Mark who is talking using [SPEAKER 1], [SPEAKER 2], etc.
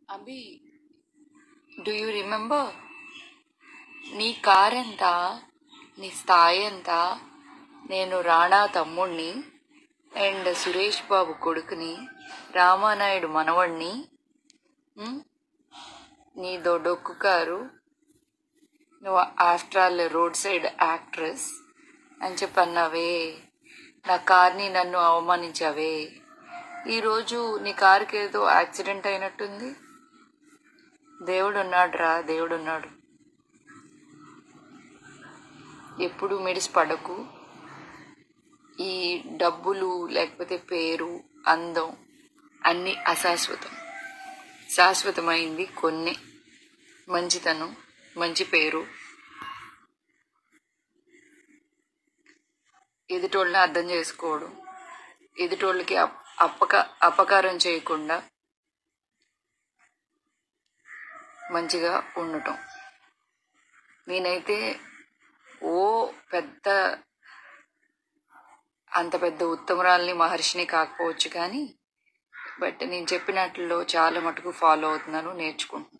[SPEAKER 1] Abhi do you remember నీ car ఎంత నీ స్థాయి ఎంత నేను రాణా తమ్ముణ్ణి అండ్ సురేష్ బాబు కొడుకుని రామానాయుడు మనవణ్ణి ఉమ్, నీదో డొక్కు కారు నువ్వు after all road side actress అని చెప్పి అన్నావే నా కార్ని నన్ను అవమానించావే ఈరోజు నీ కారుకి ఏదో యాక్సిడెంట్ అయినట్టుంది దేవుడు ఉన్నాడు రా దేవుడు ఉన్నాడు ఎప్పుడు మెడిసి పడకు ఈ డబ్బులు లేకపోతే పేరు అందం అన్నీ అశాశ్వతం శాశ్వతమైంది కొన్ని మంచితనం మంచి పేరు ఎదుటోళ్ళని అర్థం చేసుకోవడం ఎదుటోళ్ళకి అప్- అపక అపకారం చేయకుండా మంచిగా ఉండటం నేనైతే ఓ పెద్ద అంత పెద్ద ఉత్తమరాల్ని మహర్షిని కాకపోవచ్చు కానీ బట్ నేను చెప్పినట్లో చాలా మటుకు ఫాలో అవుతున్నాను నేర్చుకుంటున్నాను